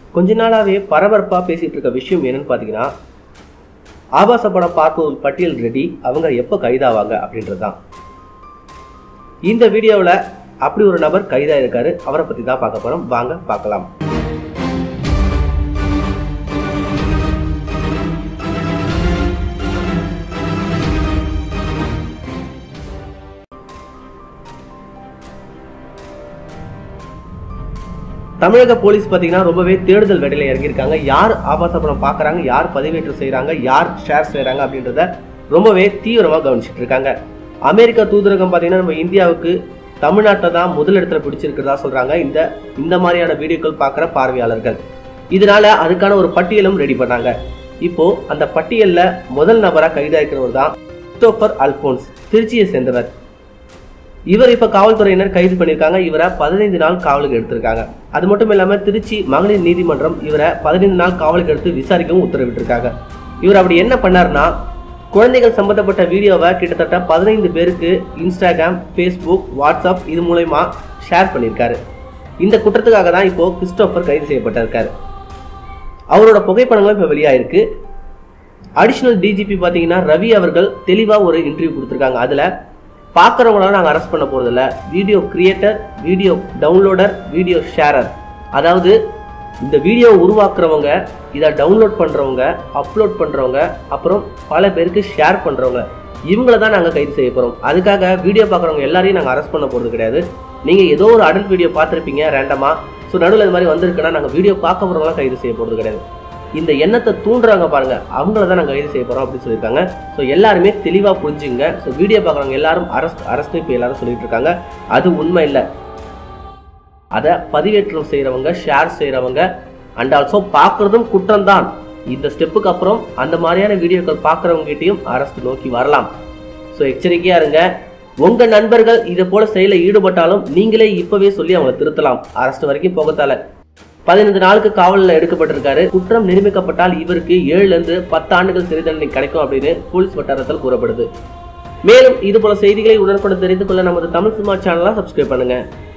கொஞ்ச நாளாவே பரபரப்பா பேசிட்டு இருக்க விஷயம் என்னன்னு பாத்தீங்கன்னா ஆபாச படம் பார்ப்போர் பட்டியல் ரெடி அவங்க எப்போ கைதாவாங்க அப்படின்றது தான் இந்த வீடியோவில் அப்படி ஒரு நபர் கைதா இருக்காரு அவரை பத்தி தான் பார்க்க போறோம் வாங்க பார்க்கலாம் தமிழக போலீஸ் பார்த்தீங்கன்னா ரொம்பவே தேடுதல் வேலையில் இறங்கியிருக்காங்க யார் ஆபாச படம் பார்க்குறாங்க யார் பதிவேற்றம் செய்கிறாங்க யார் ஷேர் செய்கிறாங்க அப்படின்றத ரொம்பவே தீவிரமாக கவனிச்சிட்டு இருக்காங்க அமெரிக்கா தூதரகம் பார்த்தீங்கன்னா நம்ம இந்தியாவுக்கு தமிழ்நாட்டை தான் முதலிடத்துல பிடிச்சிருக்கிறதா சொல்றாங்க இந்த இந்த மாதிரியான வீடியோக்கள் பார்க்குற பார்வையாளர்கள் இதனால அதுக்கான ஒரு பட்டியலும் ரெடி பண்ணாங்க இப்போ அந்த பட்டியல்ல முதல் நபராக கைதாகிறவர் தான் கிறிஸ்டோபர் அல்போன்ஸ் திருச்சியை சேர்ந்தவர் இவர் இப்ப காவல்துறையினர் கைது பண்ணியிருக்காங்க இவரை பதினைந்து நாள் காவலுக்கு எடுத்திருக்காங்க அது மட்டும் இல்லாம திருச்சி மகளிர் நீதிமன்றம் இவரை பதினைந்து நாள் காவலுக்கு எடுத்து விசாரிக்கவும் உத்தரவிட்டிருக்காங்க இவர் அப்படி என்ன பண்ணாருன்னா குழந்தைகள் சம்பந்தப்பட்ட வீடியோவை கிட்டத்தட்ட பதினைந்து பேருக்கு இன்ஸ்டாகிராம் ஃபேஸ்புக் வாட்ஸ்அப் இது மூலயமா ஷேர் பண்ணியிருக்காரு இந்த குற்றத்துக்காக தான் இப்போ கிறிஸ்டோபர் கைது செய்யப்பட்டிருக்காரு அவரோட புகைப்படங்களும் இப்போ வெளியாயிருக்கு அடிஷனல் டிஜிபி பார்த்தீங்கன்னா ரவி அவர்கள் தெளிவாக ஒரு இன்டர்வியூ கொடுத்துருக்காங்க அதில் பார்க்குறவங்களால நாங்கள் அரெஸ்ட் பண்ண போகிறதில்ல video creator video downloader video sharer அதாவது இந்த வீடியோ உருவாக்குறவங்க இதை டவுன்லோட் பண்ணுறவங்க அப்லோட் பண்ணுறவங்க அப்புறம் பல பேருக்கு ஷேர் பண்ணுறவங்க இவங்கள தான் நாங்கள் கைது செய்ய போகிறோம் அதுக்காக வீடியோ பார்க்குறவங்க எல்லாரையும் நாங்கள் அரெஸ்ட் பண்ண போகிறது கிடையாது நீங்கள் ஏதோ ஒரு அடல்ட் வீடியோ பார்த்துருப்பீங்க ரேண்டமாக ஸோ நடுவில் இது மாதிரி வந்திருக்குன்னா நாங்கள் வீடியோ பார்க்க போகிறவங்களாம் கைது செய்ய போகிறது கிடையாது இந்த எண்ணத்தை தூண்டுறாங்க பாருங்க அவங்கள தான் நாங்கள் கைது செய்ய போகிறோம் அப்படின்னு சொல்லியிருக்காங்க ஸோ எல்லாருமே தெளிவாக புரிஞ்சுங்க ஸோ வீடியோ பார்க்குறவங்க எல்லாரும் அரெஸ்ட் அரெஸ்ட் இப்போ எல்லாரும் சொல்லிட்டு இருக்காங்க அது உண்மை இல்லை அதை பதிவேற்றம் செய்கிறவங்க ஷேர் செய்கிறவங்க அண்ட் ஆல்சோ பார்க்குறதும் குற்றம் தான் இந்த ஸ்டெப்புக்கு அப்புறம் அந்த மாதிரியான வீடியோக்கள் பார்க்குறவங்ககிட்டையும் அரெஸ்ட் நோக்கி வரலாம் ஸோ எச்சரிக்கையாக இருங்க உங்கள் நண்பர்கள் இதை போல செயலில் ஈடுபட்டாலும் நீங்களே இப்போவே சொல்லி அவங்களை திருத்தலாம் அரெஸ்ட் வரைக்கும் போகத்தால பதினைந்து நாளுக்கு காவலில் எடுக்கப்பட்டிருக்காரு குற்றம் நிரூபிக்கப்பட்டால் இவருக்கு ஏழுல இருந்து பத்து ஆண்டுகள் சிறை தண்டனை கிடைக்கும் அப்படின்னு போலீஸ் வட்டாரத்தில் கூறப்படுது மேலும் இது போல செய்திகளை உடனுக்குடன் தெரிந்து கொள்ள நமது தமிழ் சினிமா சேனலை சப்ஸ்கிரைப் பண்ணுங்க